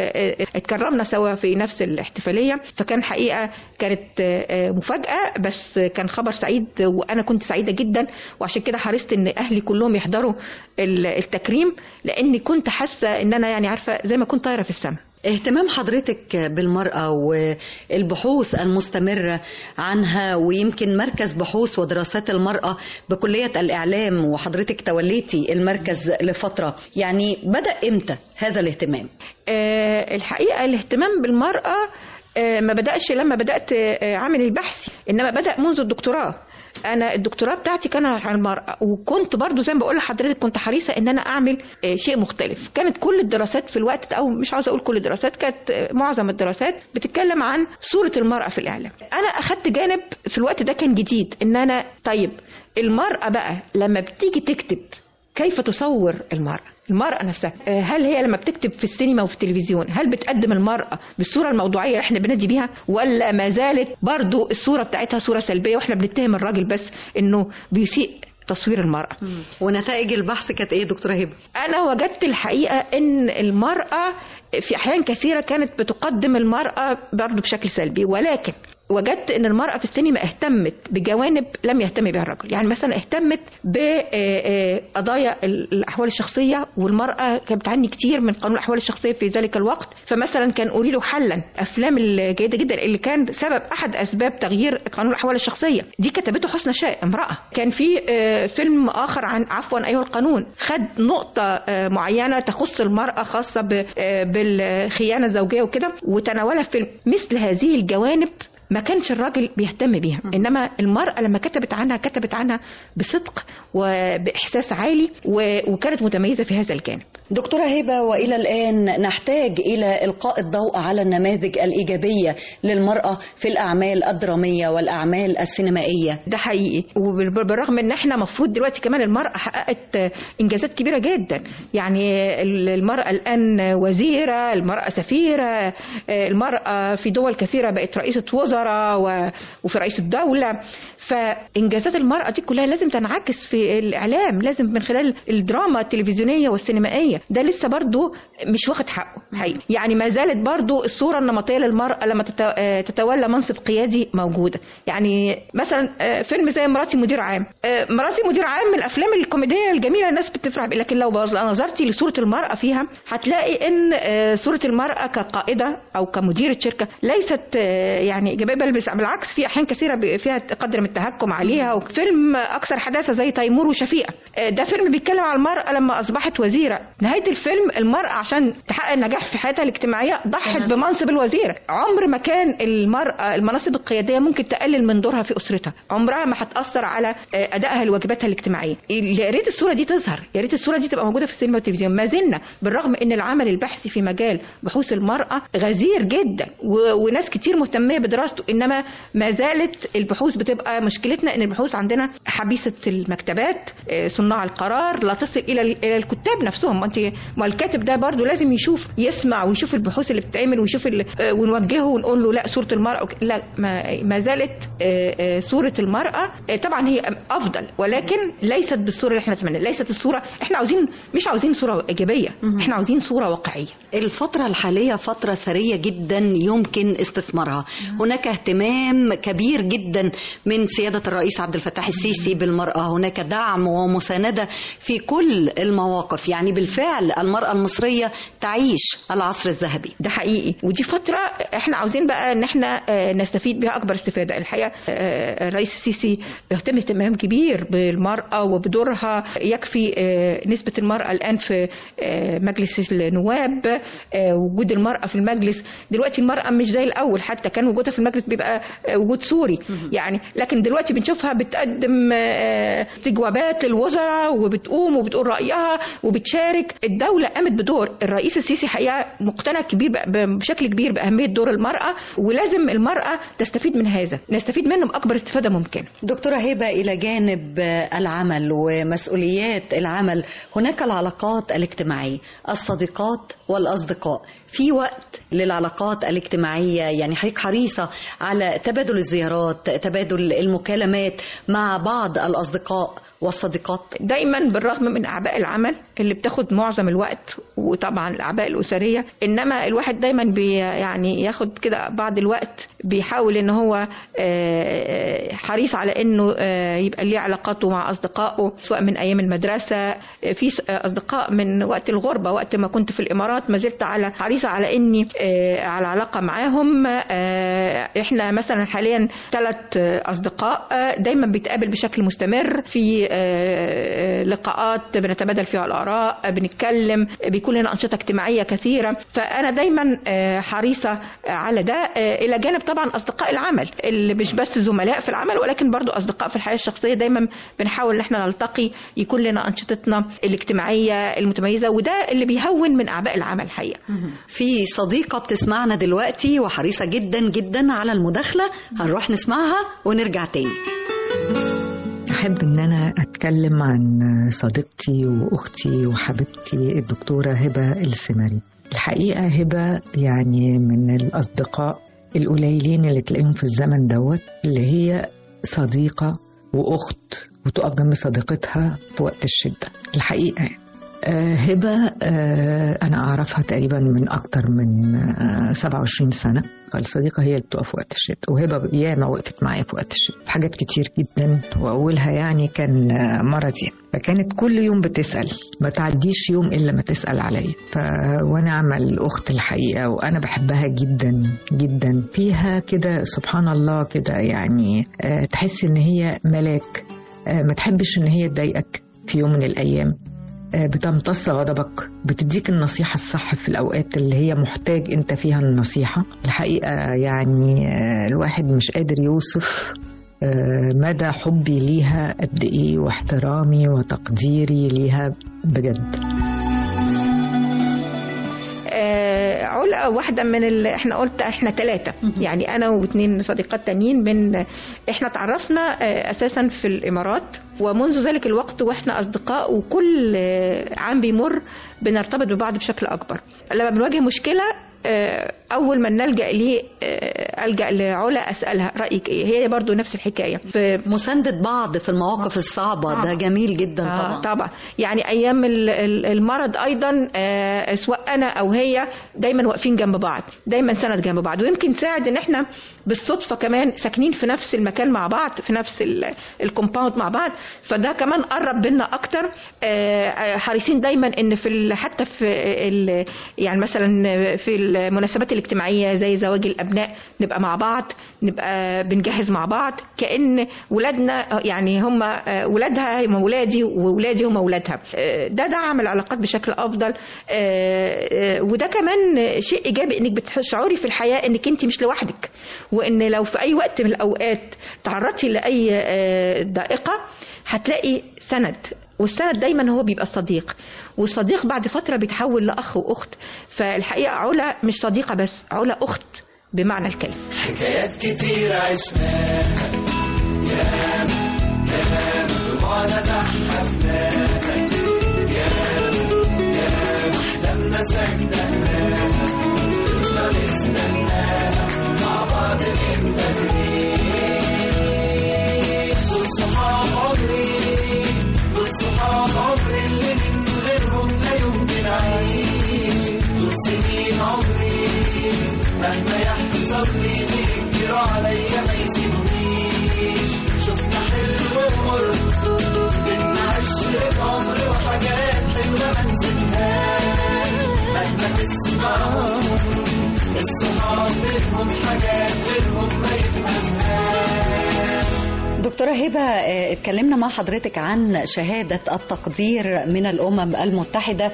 فاتكرمنا سوا في نفس الاحتفالية فكان حقيقة كانت آه، آه، مفاجأة بس كان خبر سعيد وأنا كنت سعيدة جدا وعشان كده حرصت إن أهلي كلهم يحضروا ال- التكريم لأني كنت حاسة إن أنا يعني عارفة زي ما كنت طايرة في السماء اهتمام حضرتك بالمرأة والبحوث المستمرة عنها ويمكن مركز بحوث ودراسات المرأة بكلية الإعلام وحضرتك توليتي المركز لفترة يعني بدأ إمتى هذا الاهتمام؟ آه، الحقيقة الاهتمام بالمرأة آه، ما بدأش لما بدأت آه، عامل البحث إنما بدأ منذ الدكتوراه انا الدكتوراه بتاعتي كان عن المراه وكنت برضو زي ما بقول لحضرتك كنت حريصه ان انا اعمل آه، شيء مختلف كانت كل الدراسات في الوقت ده او مش عاوزه اقول كل الدراسات كانت آه، معظم الدراسات بتتكلم عن صوره المراه في الاعلام انا اخدت جانب في الوقت ده كان جديد ان انا طيب المراه بقى لما بتيجي تكتب كيف تصور المرأة المرأة نفسها آه، هل هي لما بتكتب في السينما وفي التلفزيون هل بتقدم المرأة بالصورة الموضوعية اللي احنا بنادي بيها ولا ما زالت برضو الصورة بتاعتها صورة سلبية واحنا بنتهم الراجل بس انه بيسيء تصوير المرأة ونتائج البحث كانت ايه دكتوره هبه أنا وجدت الحقيقة إن المرأة في أحيان كثيرة كانت بتقدم المرأة برضه بشكل سلبي ولكن وجدت ان المراه في السينما اهتمت بجوانب لم يهتم بها الرجل يعني مثلا اهتمت بقضايا الاحوال الشخصيه والمراه كانت بتعاني كتير من قانون الاحوال الشخصيه في ذلك الوقت فمثلا كان اريد حلا افلام الجيده جدا اللي كان سبب احد اسباب تغيير قانون الاحوال الشخصيه دي كتبته حسنى شاء امراه كان في آه، فيلم اخر عن عفوا ايها القانون خد نقطه آه، معينه تخص المراه خاصه ب- آه، بالخيانه الزوجيه وكده وتناولها في مثل هذه الجوانب ما كانش الراجل بيهتم بيها انما المراه لما كتبت عنها كتبت عنها بصدق وباحساس عالي و- وكانت متميزه في هذا الجانب دكتورة هبة وإلى الآن نحتاج إلى إلقاء الضوء على النماذج الإيجابية للمرأة في الأعمال الدرامية والأعمال السينمائية ده حقيقي وبالرغم ان احنا مفروض دلوقتي كمان المرأة حققت انجازات كبيرة جدا يعني المرأة الان وزيرة المرأة سفيرة المرأة في دول كثيرة بقت رئيسة وزراء و- وفي رئيس الدولة فانجازات المرأة دي كلها لازم تنعكس في الاعلام لازم من خلال الدراما التلفزيونية والسينمائية ده لسه برضو مش واخد حقه حقيقي يعني ما زالت برضو الصورة النمطية للمرأة لما تت- آه، تتولى منصب قيادي موجودة يعني مثلا آه، فيلم زي مراتي مدير عام آه، مراتي مدير عام من الافلام الكوميديه الجميله الناس بتفرح بيها لكن لو نظرتي لصوره المراه فيها هتلاقي ان آه، صوره المراه كقائده او كمديره شركه ليست آه، يعني ايجابيه بل بس- بالعكس في احيان كثيره بي- فيها قدر من التهكم عليها وفيلم اكثر حداثه زي تيمور وشفيقه آه، ده فيلم بيتكلم عن المراه لما اصبحت وزيره نهايه الفيلم المراه عشان تحقق النجاح في حياتها الاجتماعيه ضحت بمنصب الوزيره عمر ما كان المراه المناصب القياديه ممكن تقلل من دورها في اسرتها عمرها ما هتاثر على آه، ادائها لواجباتها الاجتماعيه يا ريت الصوره دي تظهر يا ريت الصوره دي تبقى موجوده في السينما والتلفزيون ما زلنا بالرغم ان العمل البحثي في مجال بحوث المراه غزير جدا و... وناس كتير مهتميه بدراسته انما ما زالت البحوث بتبقى مشكلتنا ان البحوث عندنا حبيسه المكتبات آه، صناع القرار لا تصل الى ال- الى الكتاب نفسهم ما انت ما الكاتب ده برضو لازم يشوف يسمع ويشوف البحوث اللي بتتعمل ويشوف ال... آه، ونوجهه ونقول له لا صوره المراه وك- لا ما, ما زالت آه، آه، صوره المراه آه، طبعا هي افضل ولكن ليست بالصوره اللي احنا نتمنى ليست الصوره احنا عاوزين مش عاوزين صوره ايجابيه احنا عاوزين صوره واقعيه الفترة الحالية فترة ثرية جدا يمكن استثمارها هناك اهتمام كبير جدا من سيادة الرئيس عبد الفتاح السيسي بالمرأة هناك دعم ومساندة في كل المواقف يعني بالفعل المرأة المصرية تعيش العصر الذهبي ده حقيقي ودي فترة احنا عاوزين بقى ان احنا آه، نستفيد بها اكبر استفادة الحقيقة آه، الرئيس السيسي بيهتم اهتمام كبير بالمرأة وبدورها يكفي آه، نسبة المرأة الان في آه، مجلس النواب آه، وجود المرأة في المجلس دلوقتي المرأة مش زي الاول حتى كان وجودها في المجلس بيبقى آه، وجود سوري يعني لكن دلوقتي بنشوفها بتقدم آه، استجوابات للوزراء وبتقوم وبتقول رأيها وبتشارك الدولة قامت بدور الرئيس السيسي حقيقة مقتنع كبير ب- بشكل كبير بأهمية دور المرأة ولازم المرأة تستفيد من هذا نستفيد منه بأكبر استفادة ممكنة دكتورة هبة إلى جانب العمل ومسؤوليات العمل هناك العلاقات الاجتماعية الصديقات والأصدقاء في وقت للعلاقات الاجتماعية يعني حضرتك حريصة على تبادل الزيارات تبادل المكالمات مع بعض الأصدقاء والصديقات دايما بالرغم من اعباء العمل اللي بتاخد معظم الوقت وطبعا الاعباء الاسريه انما الواحد دايما بي يعني ياخد كده بعض الوقت بيحاول ان هو آه، حريص على انه آه، يبقى ليه علاقاته مع اصدقائه سواء من ايام المدرسه آه، في س- آه، اصدقاء من وقت الغربه وقت ما كنت في الامارات ما زلت على حريصه على اني آه، على علاقه معاهم آه، احنا مثلا حاليا ثلاث اصدقاء آه، دايما بيتقابل بشكل مستمر في آه، آه، لقاءات بنتبادل فيها الاراء آه، بنتكلم آه، بيكون لنا انشطه اجتماعيه كثيره فانا دايما آه، حريصه على ده آه، الى جانب طبعا اصدقاء العمل اللي مش بس زملاء في العمل ولكن برضو اصدقاء في الحياه الشخصيه دايما بنحاول ان احنا نلتقي يكون لنا انشطتنا الاجتماعيه المتميزه وده اللي بيهون من اعباء العمل الحقيقه في صديقة بتسمعنا دلوقتي وحريصة جدا جدا على المداخلة هنروح نسمعها ونرجع تاني أحب إن أنا أتكلم عن صديقتي وأختي وحبيبتي الدكتورة هبة السمري الحقيقة هبة يعني من الأصدقاء القليلين اللي تلاقيهم في الزمن دوت اللي هي صديقة وأخت وتقف جنب صديقتها في وقت الشدة الحقيقة يعني. آه، هبة آه، أنا أعرفها تقريبا من أكتر من آه، 27 سنة الصديقة هي اللي بتقف وقت الشدة وهبة ياما وقفت معايا في وقت الشدة في حاجات كتير جدا وأولها يعني كان آه، مرضي فكانت كل يوم بتسأل ما تعديش يوم إلا ما تسأل عليا ف... وأنا أعمل أخت الحقيقة وأنا بحبها جدا جدا فيها كده سبحان الله كده يعني آه، تحس إن هي ملاك آه، ما تحبش إن هي تضايقك في يوم من الأيام آه، بتمتص غضبك بتديك النصيحة الصح في الأوقات اللي هي محتاج أنت فيها النصيحة الحقيقة يعني آه، الواحد مش قادر يوصف آه، مدى حبي ليها قد إيه واحترامي وتقديري ليها بجد آه، علا واحدة من ال... احنا قلت احنا ثلاثة يعني انا واثنين صديقات تانيين من احنا تعرفنا آه، اساسا في الامارات ومنذ ذلك الوقت واحنا اصدقاء وكل آه، عام بيمر بنرتبط ببعض بشكل اكبر لما بنواجه مشكلة آه، اول ما نلجا ليه آه، الجا لعلا اسالها رايك ايه هي برضو نفس الحكايه في مساندة بعض في المواقف الصعبة ده طبعا. جميل جدا آه طبعا طبعا يعني ايام ال- ال- المرض ايضا آه، سواء انا او هي دايما واقفين جنب بعض دايما سند جنب بعض ويمكن ساعد ان احنا بالصدفه كمان ساكنين في نفس المكان مع بعض في نفس الكومباوند مع بعض فده كمان قرب بينا اكتر آه، آه، حريصين دايما ان في ال- حتى في ال- يعني مثلا في المناسبات الاجتماعيه زي زواج الابناء نبقى مع بعض نبقى بنجهز مع بعض كان ولادنا يعني هم ولادها هم ولادي وولادي هم ولادها آه، ده دعم العلاقات بشكل افضل آه، آه، وده كمان شيء ايجابي انك بتشعري في الحياه انك انت مش لوحدك وان لو في اي وقت من الاوقات تعرضتي لاي آه، ضائقه هتلاقي سند والسند دايما هو بيبقى الصديق والصديق بعد فتره بيتحول لاخ واخت فالحقيقه علا مش صديقه بس علا اخت بمعنى الكلمه حكايات كتير عشناها ياما ياما دموعنا تحفناها ياما ياما أحلامنا صدقناها فضلنا نستناها مع بعض من بدري دول صحاب عمري دول صحاب عمري اللي من غيرهم لا يمكن أعيش دول سنين عمري مهما يحصل لي بيجروا عليا ما يسيبونيش شفنا حلو ومر بينا عشرة عمر وحاجات حلوة ما نسيبهاش مهما تسمعهم الصحاب منهم حاجات غيرهم ما يفهمهاش دكتورة هبة آه، اتكلمنا مع حضرتك عن شهادة التقدير من الأمم المتحدة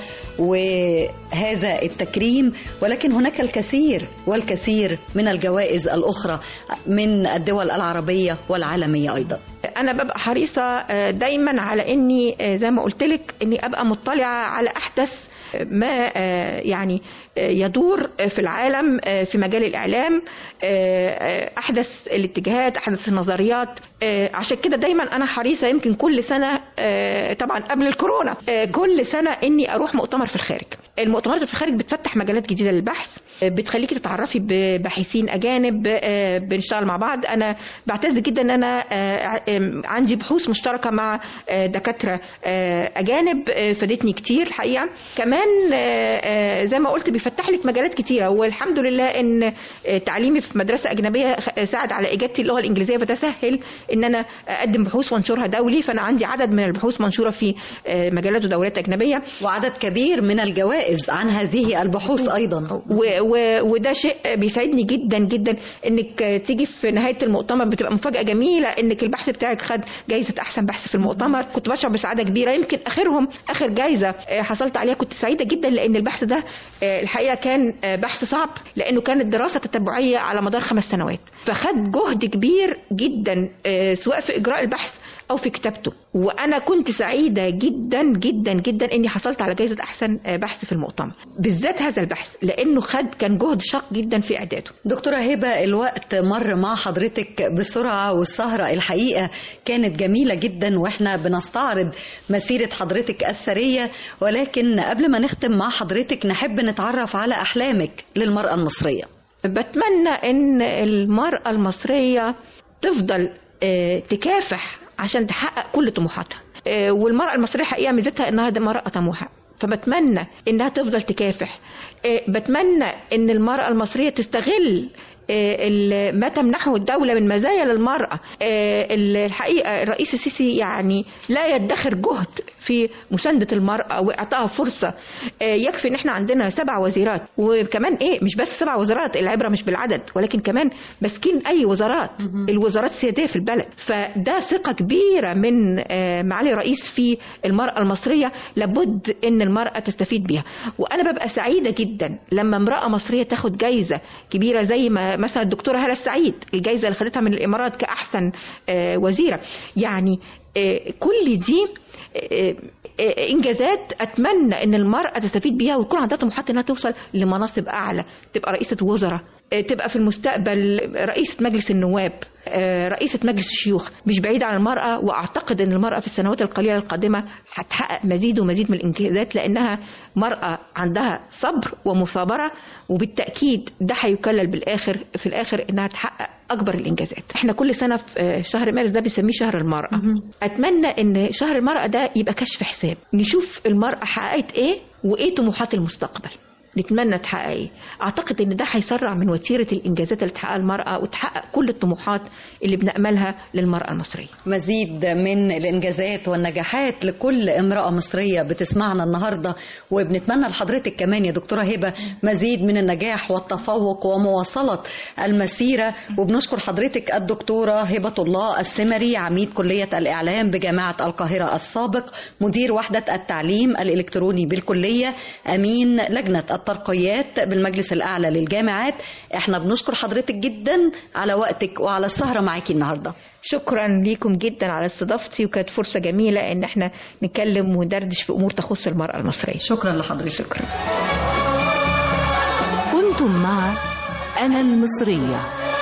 وهذا التكريم ولكن هناك الكثير والكثير من الجوائز الأخرى من الدول العربية والعالمية أيضا انا ببقى حريصه آه، دايما على اني آه، زي ما قلت لك اني ابقى مطلعه على احدث ما آه، يعني آه، يدور في العالم آه، في مجال الاعلام آه، آه، احدث الاتجاهات احدث النظريات آه، عشان كده دايما انا حريصه يمكن كل سنه آه، طبعا قبل الكورونا آه، كل سنه اني اروح مؤتمر في الخارج المؤتمرات في الخارج بتفتح مجالات جديده للبحث آه، بتخليكي تتعرفي بباحثين اجانب آه، بنشتغل مع بعض انا بعتز جدا ان انا آه، آم، عندي بحوث مشتركه مع آه، دكاتره آه، اجانب آه، فادتني كتير الحقيقه كمان آه، آه، زي ما قلت بيفتح لك مجالات كتيره والحمد لله ان آه، تعليمي في مدرسه اجنبيه خ- ساعد على اجابتي اللغه الانجليزيه فده سهل ان انا اقدم بحوث وانشرها دولي فانا عندي عدد من البحوث منشوره في آه، مجالات ودورات اجنبيه وعدد كبير من الجوائز عن هذه البحوث أيضا و و وده شيء بيسعدني جدا جدا انك تيجي في نهايه المؤتمر بتبقى مفاجاه جميله انك البحث بتاعك خد جايزه احسن بحث في المؤتمر كنت بشعر بسعاده كبيره يمكن اخرهم اخر جايزه آه، حصلت عليها كنت سعيده جدا لان البحث ده آه، الحقيقه كان آه، بحث صعب لانه كانت دراسه تتبعيه على مدار خمس سنوات فخد جهد كبير جدا آه، سواء في اجراء البحث او في كتابته وانا كنت سعيده جدا جدا جدا اني حصلت على جائزه احسن آه، بحث في المؤتمر بالذات هذا البحث لانه خد كان جهد شاق جدا في اعداده دكتورة هبة الوقت مر مع حضرتك بسرعة والسهرة الحقيقة كانت جميلة جدا واحنا بنستعرض مسيرة حضرتك الثرية ولكن قبل ما نختم مع حضرتك نحب نتعرف على أحلامك للمرأة المصرية بتمنى ان المراه المصريه تفضل آه، تكافح عشان تحقق كل طموحاتها آه، والمرأة المصرية الحقيقة ميزتها إنها دي مرأة طموحة فبتمنى إنها تفضل تكافح آه، بتمنى إن المرأة المصرية تستغل آه، ال- ما تمنحه الدولة من مزايا للمرأة آه، الحقيقة الرئيس السيسي يعني لا يدخر جهد في مساندة المرأة وإعطائها فرصة آه، يكفي إن إحنا عندنا سبع وزيرات وكمان إيه مش بس سبع وزارات العبرة مش بالعدد ولكن كمان ماسكين أي وزارات الوزارات السيادية في البلد فده ثقة كبيرة من آه، معالي الرئيس في المرأة المصرية لابد إن المرأة تستفيد بيها وأنا ببقى سعيدة جدا لما امرأة مصرية تاخد جايزة كبيرة زي ما مثلا الدكتورة هالة السعيد الجايزة اللي خدتها من الإمارات كأحسن آه، وزيرة يعني آه، كل دي آه، آه، انجازات اتمنى ان المراه تستفيد بيها ويكون عندها طموحات انها توصل لمناصب اعلى تبقى رئيسه وزراء آه، تبقى في المستقبل رئيسه مجلس النواب آه، رئيسه مجلس الشيوخ مش بعيده عن المراه واعتقد ان المراه في السنوات القليله القادمه هتحقق مزيد ومزيد من الانجازات لانها مراه عندها صبر ومثابره وبالتاكيد ده هيكلل بالاخر في الاخر انها تحقق اكبر الانجازات احنا كل سنه في آه، شهر مارس ده بنسميه شهر المراه اتمنى ان شهر المراه ده يبقى كشف حساب نشوف المراه حققت ايه وايه طموحات المستقبل نتمنى تحقق ايه اعتقد ان ده هيسرع من وتيره الانجازات اللي تحققها المراه وتحقق كل الطموحات اللي بناملها للمراه المصريه مزيد من الانجازات والنجاحات لكل امراه مصريه بتسمعنا النهارده وبنتمنى لحضرتك كمان يا دكتوره هبه مزيد من النجاح والتفوق ومواصله المسيره وبنشكر حضرتك الدكتوره هبه الله السمري عميد كليه الاعلام بجامعه القاهره السابق مدير وحده التعليم الالكتروني بالكليه امين لجنه الترقيات بالمجلس الاعلى للجامعات احنا بنشكر حضرتك جدا على وقتك وعلى السهره معاكي النهارده شكرا ليكم جدا على استضافتي وكانت فرصه جميله ان احنا نتكلم وندردش في امور تخص المراه المصريه شكرا لحضرتك شكرا كنتم مع أنا المصرية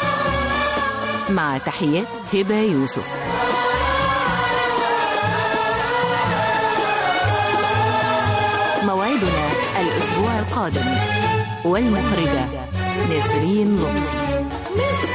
مع تحيات هبة يوسف موعدنا الأسبوع القادم والمخرجة نسرين لطفي